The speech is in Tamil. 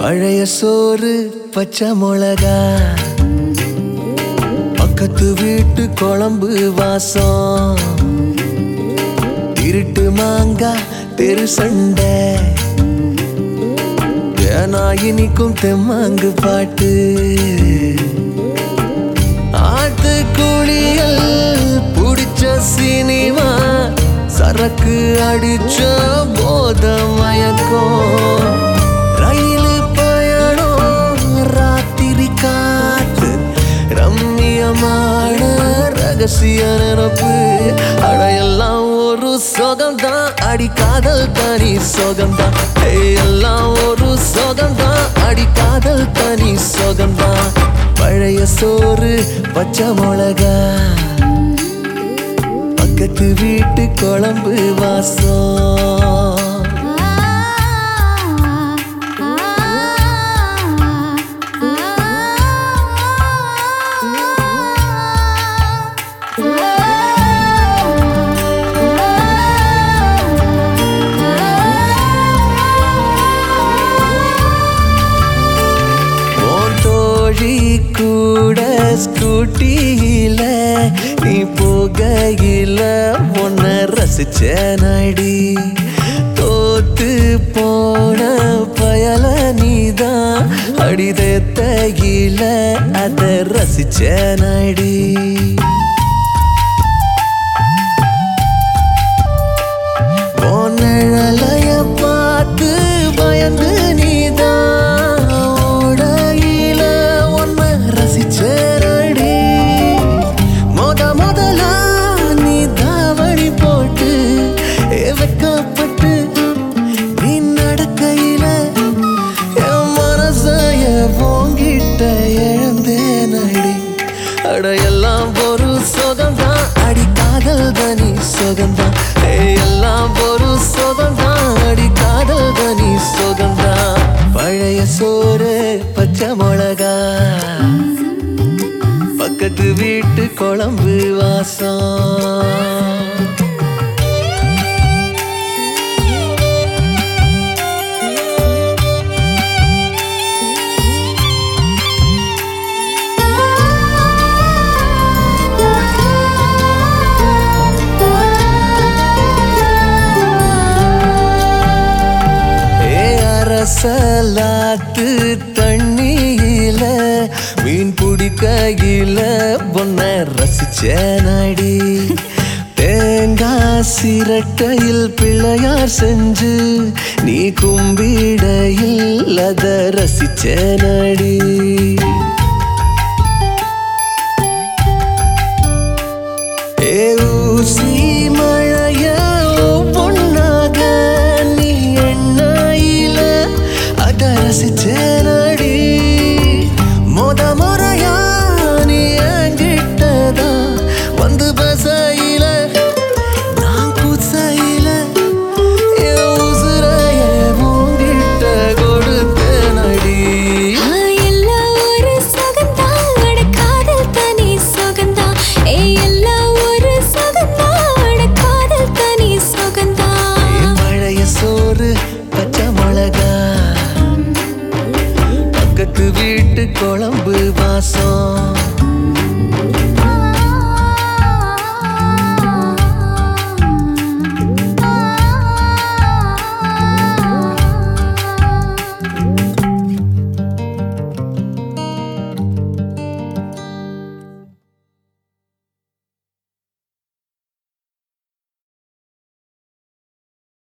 பழைய சோறு பச்சை மிளகா பக்கத்து வீட்டு குழம்பு வாசம் இருட்டு மாங்கா தெரு சண்டை ஏனா இனிக்கும் தெம்மாங்கு பாட்டு ஆட்டு குளியல் புடிச்ச சினிமா சரக்கு அடிச்ச போத மயக்கம் ரயில் பயணம் ராத்திரி காத்து ரம்மியமான ரகசிய நினப்பு அடையெல்லாம் ஒரு சொகம்தான் அடி காதல் தனி சொகம்தான் ஏய், எல்லாம் ஒரு சொகம்தான் அடி காதல் தனி சொகம்தான் பழைய சோறு பச்சை மிளகா பக்கத்து வீட்டு குழம்பு வாசம் உன் தோழி கூட ஸ்கூட்டியில நீ போகையில உன்னை ரசிச்ச நடி தோத்து போன பயல நீதான் அடிதத்தையில அத ரசிச்ச நடி உன் நிழலைய பார்த்து பயந்து நீதான் ஓடையில உன்னை ரசிச்சேரடி முத முதலா நீ தாவணி போட்டு ஏ வெக்கப்பட்டு நீ நடக்கையில என் மனசைய போங்கிட்ட இழந்தேனடி அட எல்லாம் ஒரு சுகம்தான் அடி காதல் தனி சுகம்தான் ஏய், எல்லாம் ஒரு சுகம்தான் அடி காதல் தனி சுகம்தான் பழைய சோறு பச்சை மிளகா பக்கத்து வீட்டு குழம்பு வாசம் ஏ அரசலாத்து தண்ணியில மீன் பிடிக்கையில பொன்ன ரசிச்ச நடி தேங்காய் சிரட்டையில் பிள்ளையார் செஞ்சு நீ கும்பிடையில் அத ரசிச்ச நடி ஏ ஊசி மழைய ஒவ்வொன்னாக நீ எண்ணாயில அத ரசிச்சேனடி